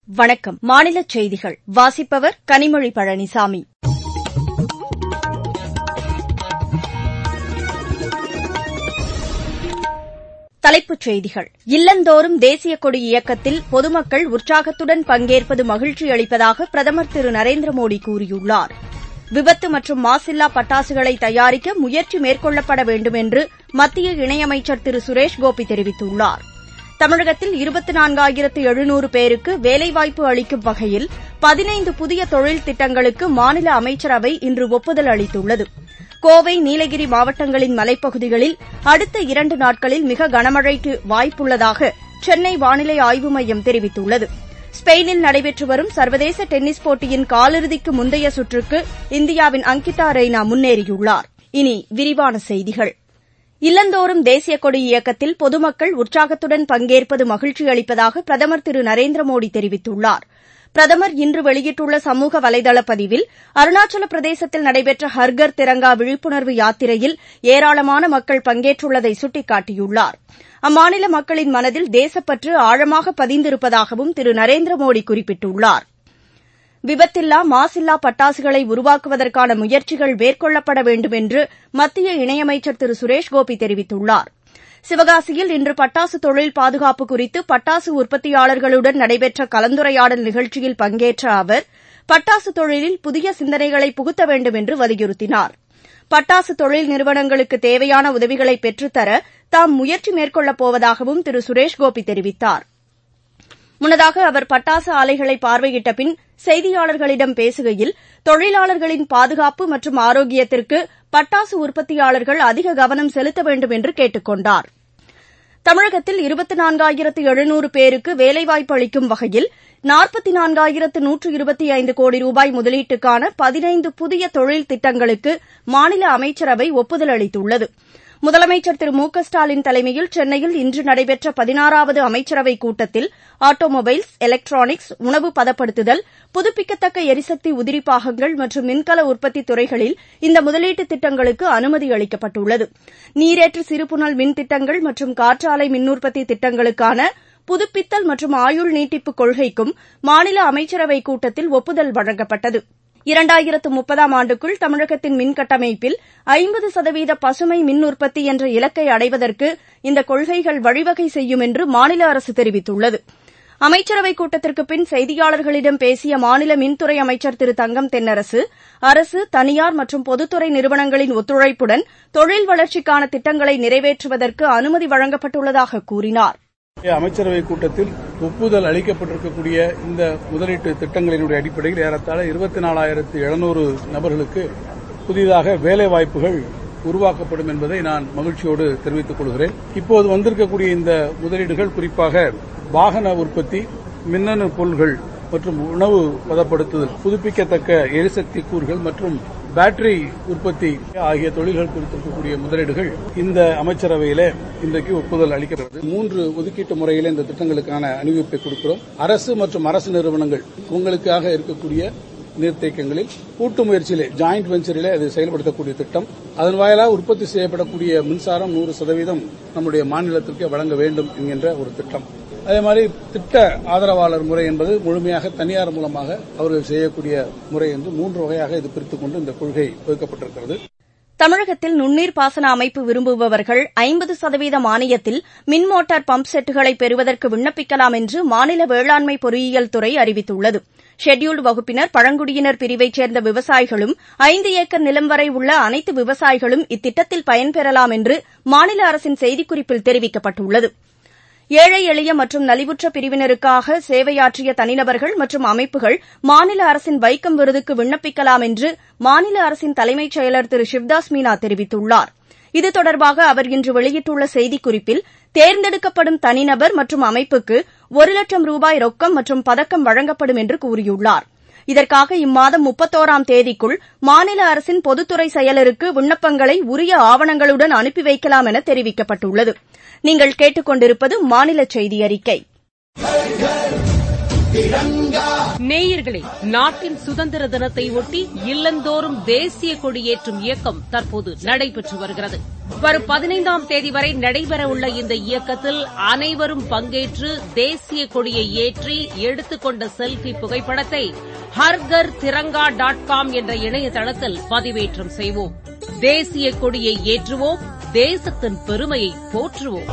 வணக்கம் மாநில செய்திகள் வாசிப்பவர் கனிமொழி பழனிசாமி தலைப்புச் செய்திகள் இல்லந்தோறும் தேசிய கொடி இயக்கத்தில் பொதுமக்கள் உற்சாகத்துடன் பங்கேற்பது மகிழ்ச்சி அளிப்பதாக பிரதமர் திரு நரேந்திர மோடி கூறியுள்ளார் விபத்து மற்றும் மாசில்லா பட்டாசுகளை தயாரிக்க முயற்சி மேற்கொள்ளப்பட வேண்டும் என்று மத்திய இணையமைச்சர் திரு சுரேஷ் கோபி தெரிவித்துள்ளார் தமிழகத்தில் இருபத்தி நான்காயிரத்து எழுநூறு பேருக்கு வேலைவாய்ப்பு அளிக்கும் வகையில் பதினைந்து புதிய தொழில் திட்டங்களுக்கு மாநில அமைச்சரவை இன்று ஒப்புதல் அளித்துள்ளது கோவை நீலகிரி மாவட்டங்களின் மலைப்பகுதிகளில் அடுத்த இரண்டு நாட்களில் மிக கனமழைக்கு வாய்ப்புள்ளதாக சென்னை வானிலை ஆய்வு மையம் தெரிவித்துள்ளது ஸ்பெயினில் நடைபெற்று வரும் சர்வதேச டென்னிஸ் போட்டியின் காலிறுதிக்கு முந்தைய சுற்றுக்கு இந்தியாவின் அங்கிதா ரெய்னா முன்னேறியுள்ளார் இனி விரிவான செய்திகள் இல்லந்தோறும் தேசிய கொடி இயக்கத்தில் பொதுமக்கள் உற்சாகத்துடன் பங்கேற்பது மகிழ்ச்சி அளிப்பதாக பிரதமர் திரு நரேந்திர மோடி தெரிவித்துள்ளார் பிரதமர் இன்று வெளியிட்டுள்ள சமூக வலைதள பதிவில் அருணாச்சல பிரதேசத்தில் நடைபெற்ற ஹர்கர் திரங்கா விழிப்புணர்வு யாத்திரையில் ஏராளமான மக்கள் பங்கேற்றுள்ளதை சுட்டிக்காட்டியுள்ளார் அம்மாநில மக்களின் மனதில் தேசப்பற்று ஆழமாக பதிந்திருப்பதாகவும் திரு நரேந்திர மோடி குறிப்பிட்டுள்ளார் விபத்தில்லா மாசில்லா பட்டாசுகளை உருவாக்குவதற்கான முயற்சிகள் மேற்கொள்ளப்பட வேண்டும் என்று மத்திய இணையமைச்சர் திரு சுரேஷ் கோபி தெரிவித்துள்ளார் சிவகாசியில் இன்று பட்டாசு தொழில் பாதுகாப்பு குறித்து பட்டாசு உற்பத்தியாளர்களுடன் நடைபெற்ற கலந்துரையாடல் நிகழ்ச்சியில் பங்கேற்ற அவர் பட்டாசு தொழிலில் புதிய சிந்தனைகளை புகுத்த வேண்டும் என்று வலியுறுத்தினார் பட்டாசு தொழில் நிறுவனங்களுக்கு தேவையான உதவிகளை பெற்றுத்தர தாம் முயற்சி மேற்கொள்ளப் போவதாகவும் திரு சுரேஷ் கோபி தெரிவித்தார் முன்னதாக அவர் பட்டாசு ஆலைகளை பார்வையிட்ட பின் செய்தியாளர்களிடம் பேசுகையில் தொழிலாளர்களின் பாதுகாப்பு மற்றும் ஆரோக்கியத்திற்கு பட்டாசு உற்பத்தியாளர்கள் அதிக கவனம் செலுத்த வேண்டும் என்று கேட்டுக் கொண்டார் தமிழகத்தில் இருபத்தி நான்காயிரத்து எழுநூறு பேருக்கு வேலைவாய்ப்பு அளிக்கும் வகையில் நாற்பத்தி நான்காயிரத்து நூற்று இருபத்தி ஐந்து கோடி ரூபாய் முதலீட்டுக்கான பதினைந்து புதிய தொழில் திட்டங்களுக்கு மாநில அமைச்சரவை ஒப்புதல் அளித்துள்ளது முதலமைச்சர் திரு மு க ஸ்டாலின் தலைமையில் சென்னையில் இன்று நடைபெற்ற பதினாறாவது அமைச்சரவைக் கூட்டத்தில் ஆட்டோமொபைல்ஸ் எலக்ட்ரானிக்ஸ் உணவு பதப்படுத்துதல் புதுப்பிக்கத்தக்க எரிசக்தி உதிரிப்பாகங்கள் மற்றும் மின்கல உற்பத்தி துறைகளில் இந்த முதலீட்டு திட்டங்களுக்கு அனுமதி அளிக்கப்பட்டுள்ளது நீரேற்று சிறுபுனல் மின் திட்டங்கள் மற்றும் காற்றாலை மின்னுற்பத்தி திட்டங்களுக்கான புதுப்பித்தல் மற்றும் ஆயுள் நீட்டிப்பு கொள்கைக்கும் மாநில அமைச்சரவைக் கூட்டத்தில் ஒப்புதல் வழங்கப்பட்டது இரண்டாயிரத்து முப்பதாம் ஆண்டுக்குள் தமிழகத்தின் மின் கட்டமைப்பில் ஐம்பது சதவீத பசுமை மின் உற்பத்தி என்ற இலக்கை அடைவதற்கு இந்த கொள்கைகள் வழிவகை செய்யும் என்று மாநில அரசு தெரிவித்துள்ளது அமைச்சரவைக் கூட்டத்திற்கு பின் செய்தியாளர்களிடம் பேசிய மாநில மின்துறை அமைச்சர் திரு தங்கம் தென்னரசு அரசு தனியார் மற்றும் பொதுத்துறை நிறுவனங்களின் ஒத்துழைப்புடன் தொழில் வளர்ச்சிக்கான திட்டங்களை நிறைவேற்றுவதற்கு அனுமதி வழங்கப்பட்டுள்ளதாக கூறினார் அமைச்சரவை கூட்டத்தில் ஒப்புதல் அளிக்கப்பட்டிருக்கக்கூடிய இந்த முதலீட்டு திட்டங்களினுடைய அடிப்படையில் ஏறத்தாழ இருபத்தி நாலாயிரத்து எழுநூறு நபர்களுக்கு புதிதாக வேலை வாய்ப்புகள் உருவாக்கப்படும் என்பதை நான் மகிழ்ச்சியோடு தெரிவித்துக் கொள்கிறேன் இப்போது வந்திருக்கக்கூடிய இந்த முதலீடுகள் குறிப்பாக வாகன உற்பத்தி மின்னணு பொருள்கள் மற்றும் உணவு பதப்படுத்துதல் புதுப்பிக்கத்தக்க எரிசக்தி கூறுகள் மற்றும் பேட்டரி உற்பத்தி ஆகிய தொழில்கள் குறித்திருக்கக்கூடிய முதலீடுகள் இந்த அமைச்சரவையில இன்றைக்கு ஒப்புதல் அளிக்கப்பட்டது மூன்று ஒதுக்கீட்டு முறையில் இந்த திட்டங்களுக்கான அணிவிப்பை கொடுக்கிறோம் அரசு மற்றும் அரசு நிறுவனங்கள் உங்களுக்காக இருக்கக்கூடிய நீர்த்தேக்கங்களில் கூட்டு முயற்சியிலே ஜாயிண்ட் வெஞ்சரிலே அது செயல்படுத்தக்கூடிய திட்டம் அதன் வாயிலாக உற்பத்தி செய்யப்படக்கூடிய மின்சாரம் நூறு சதவீதம் நம்முடைய மாநிலத்திற்கு வழங்க வேண்டும் என்கின்ற ஒரு திட்டம் அதே மாதிரி திட்ட ஆதரவாளர் முறை என்பது முழுமையாக தனியார் மூலமாக அவர்கள் செய்யக்கூடிய முறை என்று மூன்று வகையாக இது பிரித்துக் கொண்டு இந்த கொள்கை வகுக்கப்பட்டிருக்கிறது தமிழகத்தில் நுண்ணீர் பாசன அமைப்பு விரும்புபவர்கள் ஐம்பது சதவீத மானியத்தில் மின் மோட்டார் பம்ப் செட்டுகளை பெறுவதற்கு விண்ணப்பிக்கலாம் என்று மாநில வேளாண்மை பொறியியல் துறை அறிவித்துள்ளது ஷெட்யூல்டு வகுப்பினர் பழங்குடியினர் பிரிவைச் சேர்ந்த விவசாயிகளும் ஐந்து ஏக்கர் நிலம் வரை உள்ள அனைத்து விவசாயிகளும் இத்திட்டத்தில் பயன்பெறலாம் என்று மாநில அரசின் செய்திக்குறிப்பில் தெரிவிக்கப்பட்டுள்ளது ஏழை எளிய மற்றும் நலிவுற்ற பிரிவினருக்காக சேவையாற்றிய தனிநபர்கள் மற்றும் அமைப்புகள் மாநில அரசின் வைக்கம் விருதுக்கு விண்ணப்பிக்கலாம் என்று மாநில அரசின் தலைமைச் செயலர் திரு சிவ்தாஸ் மீனா தெரிவித்துள்ளார் இது தொடர்பாக அவர் இன்று வெளியிட்டுள்ள செய்திக்குறிப்பில் தேர்ந்தெடுக்கப்படும் தனிநபர் மற்றும் அமைப்புக்கு ஒரு லட்சம் ரூபாய் ரொக்கம் மற்றும் பதக்கம் வழங்கப்படும் என்று கூறியுள்ளார் இதற்காக இம்மாதம் முப்பத்தோராம் தேதிக்குள் மாநில அரசின் பொதுத்துறை செயலருக்கு விண்ணப்பங்களை உரிய ஆவணங்களுடன் அனுப்பி வைக்கலாம் என தெரிவிக்கப்பட்டுள்ளது நீங்கள் கேட்டுக் கொண்டிருப்பது மாநில செய்தி அறிக்கை நேயர்களே நாட்டின் சுதந்திர தினத்தை ஒட்டி இல்லந்தோறும் தேசிய கொடியேற்றும் இயக்கம் தற்போது நடைபெற்று வருகிறது வரும் பதினைந்தாம் தேதி வரை நடைபெறவுள்ள இந்த இயக்கத்தில் அனைவரும் பங்கேற்று தேசிய கொடியை ஏற்றி எடுத்துக்கொண்ட செல்பி புகைப்படத்தை ஹர்கர் திரங்கா டாட் காம் என்ற இணையதளத்தில் பதிவேற்றம் செய்வோம் தேசிய கொடியை ஏற்றுவோம் தேசத்தின் பெருமையை போற்றுவோம்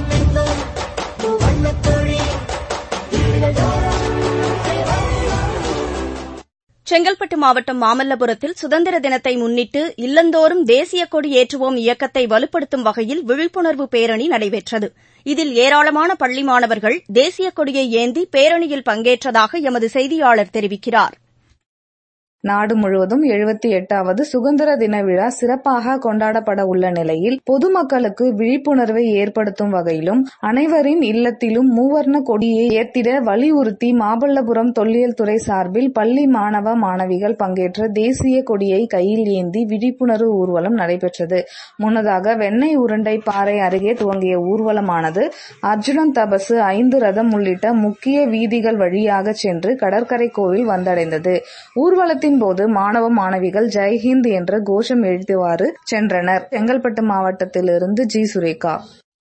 செங்கல்பட்டு மாவட்டம் மாமல்லபுரத்தில் சுதந்திர தினத்தை முன்னிட்டு இல்லந்தோறும் தேசிய கொடி ஏற்றுவோம் இயக்கத்தை வலுப்படுத்தும் வகையில் விழிப்புணர்வு பேரணி நடைபெற்றது இதில் ஏராளமான பள்ளி மாணவர்கள் தேசிய கொடியை ஏந்தி பேரணியில் பங்கேற்றதாக எமது செய்தியாளர் தெரிவிக்கிறார் நாடு முழுவதும் எழுபத்தி எட்டாவது சுதந்திர தின விழா சிறப்பாக கொண்டாடப்பட உள்ள நிலையில் பொதுமக்களுக்கு விழிப்புணர்வை ஏற்படுத்தும் வகையிலும் அனைவரின் இல்லத்திலும் மூவர்ண கொடியை ஏத்திட வலியுறுத்தி மாமல்லபுரம் தொல்லியல் துறை சார்பில் பள்ளி மாணவ மாணவிகள் பங்கேற்ற தேசிய கொடியை கையில் ஏந்தி விழிப்புணர்வு ஊர்வலம் நடைபெற்றது முன்னதாக வெண்ணெய் உருண்டை பாறை அருகே துவங்கிய ஊர்வலமானது அர்ஜுனன் தபசு ஐந்து ரதம் உள்ளிட்ட முக்கிய வீதிகள் வழியாக சென்று கடற்கரை கோவில் வந்தடைந்தது ஊர்வலத்தின் போது மாணவ மாணவிகள் ஜெய்ஹிந்த் என்ற கோஷம் எழுதிவாறு சென்றனர் செங்கல்பட்டு மாவட்டத்திலிருந்து ஜி சுரேகா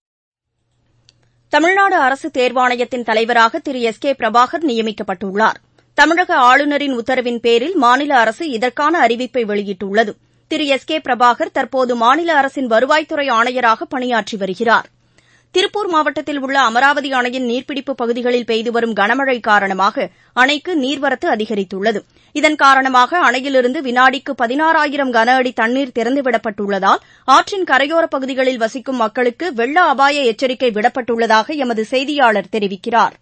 தமிழ்நாடு அரசு தேர்வாணையத்தின் தலைவராக திரு எஸ் கே பிரபாகர் நியமிக்கப்பட்டுள்ளார் தமிழக ஆளுநரின் உத்தரவின் பேரில் மாநில அரசு இதற்கான அறிவிப்பை வெளியிட்டுள்ளது திரு எஸ் கே பிரபாகர் தற்போது மாநில அரசின் வருவாய்த்துறை ஆணையராக பணியாற்றி வருகிறார் திருப்பூர் மாவட்டத்தில் உள்ள அமராவதி அணையின் நீர்பிடிப்பு பகுதிகளில் பெய்து வரும் கனமழை காரணமாக அணைக்கு நீர்வரத்து அதிகரித்துள்ளது இதன் காரணமாக அணையிலிருந்து வினாடிக்கு பதினாறாயிரம் கன அடி தண்ணீர் திறந்துவிடப்பட்டுள்ளதால் ஆற்றின் கரையோரப் பகுதிகளில் வசிக்கும் மக்களுக்கு வெள்ள அபாய எச்சரிக்கை விடப்பட்டுள்ளதாக எமது செய்தியாளர் தெரிவிக்கிறார்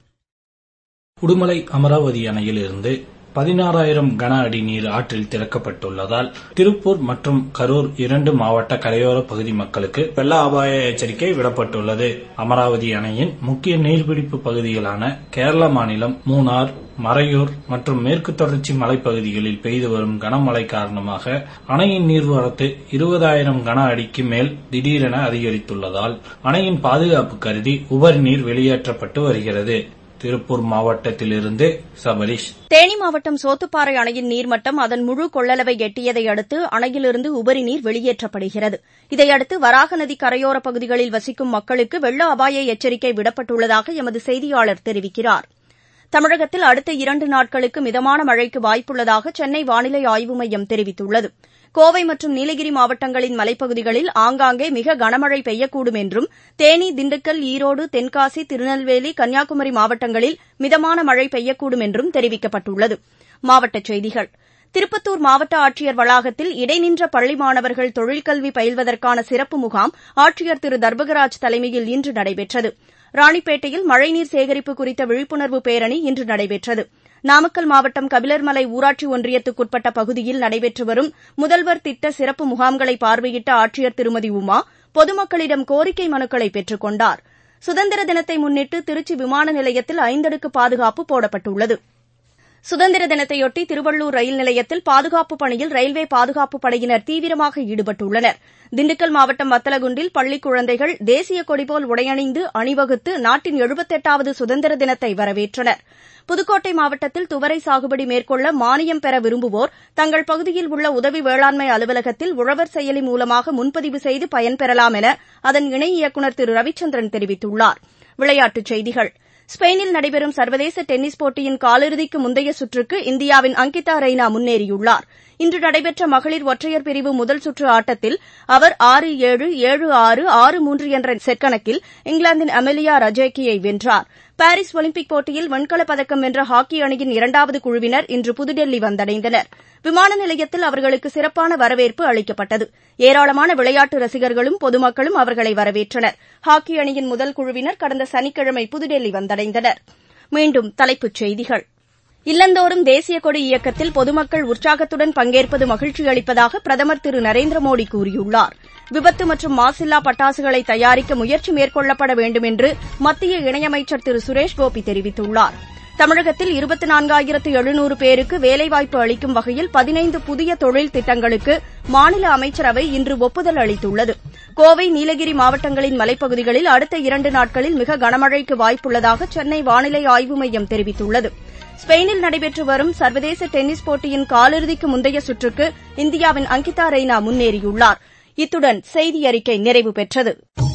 உடுமலை அமராவதி அணையிலிருந்து பதினாறாயிரம் கன அடி நீர் ஆற்றில் திறக்கப்பட்டுள்ளதால் திருப்பூர் மற்றும் கரூர் இரண்டு மாவட்ட கரையோர பகுதி மக்களுக்கு வெள்ள அபாய எச்சரிக்கை விடப்பட்டுள்ளது அமராவதி அணையின் முக்கிய நீர்பிடிப்பு பகுதிகளான கேரள மாநிலம் மூணார் மறையூர் மற்றும் மேற்கு தொடர்ச்சி மலைப்பகுதிகளில் பெய்து வரும் கனமழை காரணமாக அணையின் நீர்வரத்து இருபதாயிரம் கன அடிக்கு மேல் திடீரென அதிகரித்துள்ளதால் அணையின் பாதுகாப்பு கருதி உபரி நீர் வெளியேற்றப்பட்டு வருகிறது திருப்பூர் மாவட்டத்திலிருந்து சபரிஷ் தேனி மாவட்டம் சோத்துப்பாறை அணையின் நீர்மட்டம் அதன் முழு கொள்ளளவை எட்டியதை அடுத்து அணையிலிருந்து உபரி நீர் வெளியேற்றப்படுகிறது இதையடுத்து வராக நதி கரையோரப் பகுதிகளில் வசிக்கும் மக்களுக்கு வெள்ள அபாய எச்சரிக்கை விடப்பட்டுள்ளதாக எமது செய்தியாளர் தெரிவிக்கிறார் தமிழகத்தில் அடுத்த இரண்டு நாட்களுக்கு மிதமான மழைக்கு வாய்ப்புள்ளதாக சென்னை வானிலை ஆய்வு மையம் தெரிவித்துள்ளது கோவை மற்றும் நீலகிரி மாவட்டங்களின் மலைப்பகுதிகளில் ஆங்காங்கே மிக கனமழை பெய்யக்கூடும் என்றும் தேனி திண்டுக்கல் ஈரோடு தென்காசி திருநெல்வேலி கன்னியாகுமரி மாவட்டங்களில் மிதமான மழை பெய்யக்கூடும் என்றும் தெரிவிக்கப்பட்டுள்ளது மாவட்டச் செய்திகள் திருப்பத்தூர் மாவட்ட ஆட்சியர் வளாகத்தில் இடைநின்ற பள்ளி மாணவர்கள் தொழிற்கல்வி பயில்வதற்கான சிறப்பு முகாம் ஆட்சியர் திரு தர்பகராஜ் தலைமையில் இன்று நடைபெற்றது ராணிப்பேட்டையில் மழைநீர் சேகரிப்பு குறித்த விழிப்புணர்வு பேரணி இன்று நடைபெற்றது நாமக்கல் மாவட்டம் கபிலர்மலை ஊராட்சி ஒன்றியத்துக்குட்பட்ட பகுதியில் நடைபெற்று வரும் முதல்வர் திட்ட சிறப்பு முகாம்களை பார்வையிட்ட ஆட்சியர் திருமதி உமா பொதுமக்களிடம் கோரிக்கை மனுக்களை பெற்றுக் கொண்டார் சுதந்திர தினத்தை முன்னிட்டு திருச்சி விமான நிலையத்தில் ஐந்தடுக்கு பாதுகாப்பு போடப்பட்டுள்ளது சுதந்திர தினத்தையொட்டி திருவள்ளூர் ரயில் நிலையத்தில் பாதுகாப்பு பணியில் ரயில்வே பாதுகாப்பு படையினர் தீவிரமாக ஈடுபட்டுள்ளனர் திண்டுக்கல் மாவட்டம் வத்தலகுண்டில் பள்ளிக் குழந்தைகள் தேசிய கொடிபோல் உடையணிந்து அணிவகுத்து நாட்டின் எழுபத்தெட்டாவது சுதந்திர தினத்தை வரவேற்றனர் புதுக்கோட்டை மாவட்டத்தில் துவரை சாகுபடி மேற்கொள்ள மானியம் பெற விரும்புவோர் தங்கள் பகுதியில் உள்ள உதவி வேளாண்மை அலுவலகத்தில் உழவர் செயலி மூலமாக முன்பதிவு செய்து பயன்பெறலாம் என அதன் இணை இயக்குநர் திரு ரவிச்சந்திரன் தெரிவித்துள்ளார் விளையாட்டுச் செய்திகள் ஸ்பெயினில் நடைபெறும் சர்வதேச டென்னிஸ் போட்டியின் காலிறுதிக்கு முந்தைய சுற்றுக்கு இந்தியாவின் அங்கிதா ரெய்னா முன்னேறியுள்ளார் இன்று நடைபெற்ற மகளிர் ஒற்றையர் பிரிவு முதல் சுற்று ஆட்டத்தில் அவர் ஆறு ஏழு ஏழு ஆறு ஆறு மூன்று என்ற செட் கணக்கில் இங்கிலாந்தின் அமெலியா ரஜேக்கியை வென்றார் பாரிஸ் ஒலிம்பிக் போட்டியில் வெண்கலப் பதக்கம் வென்ற ஹாக்கி அணியின் இரண்டாவது குழுவினர் இன்று புதுடெல்லி வந்தடைந்தனர் விமான நிலையத்தில் அவர்களுக்கு சிறப்பான வரவேற்பு அளிக்கப்பட்டது ஏராளமான விளையாட்டு ரசிகர்களும் பொதுமக்களும் அவர்களை வரவேற்றனர் ஹாக்கி அணியின் முதல் குழுவினர் கடந்த சனிக்கிழமை புதுடெல்லி வந்தடைந்தனர் மீண்டும் தலைப்புச் செய்திகள் இல்லந்தோறும் தேசிய கொடி இயக்கத்தில் பொதுமக்கள் உற்சாகத்துடன் பங்கேற்பது மகிழ்ச்சி அளிப்பதாக பிரதமர் திரு நரேந்திர மோடி கூறியுள்ளார் விபத்து மற்றும் மாசில்லா பட்டாசுகளை தயாரிக்க முயற்சி மேற்கொள்ளப்பட வேண்டும் என்று மத்திய இணையமைச்சர் திரு சுரேஷ் கோபி தெரிவித்துள்ளார் தமிழகத்தில் இருபத்தி நான்காயிரத்து எழுநூறு பேருக்கு வேலைவாய்ப்பு அளிக்கும் வகையில் பதினைந்து புதிய தொழில் திட்டங்களுக்கு மாநில அமைச்சரவை இன்று ஒப்புதல் அளித்துள்ளது கோவை நீலகிரி மாவட்டங்களின் மலைப்பகுதிகளில் அடுத்த இரண்டு நாட்களில் மிக கனமழைக்கு வாய்ப்புள்ளதாக சென்னை வானிலை ஆய்வு மையம் தெரிவித்துள்ளது ஸ்பெயினில் நடைபெற்று வரும் சர்வதேச டென்னிஸ் போட்டியின் காலிறுதிக்கு முந்தைய சுற்றுக்கு இந்தியாவின் அங்கிதா ரெய்னா முன்னேறியுள்ளார் இத்துடன் செய்தி அறிக்கை நிறைவு பெற்றது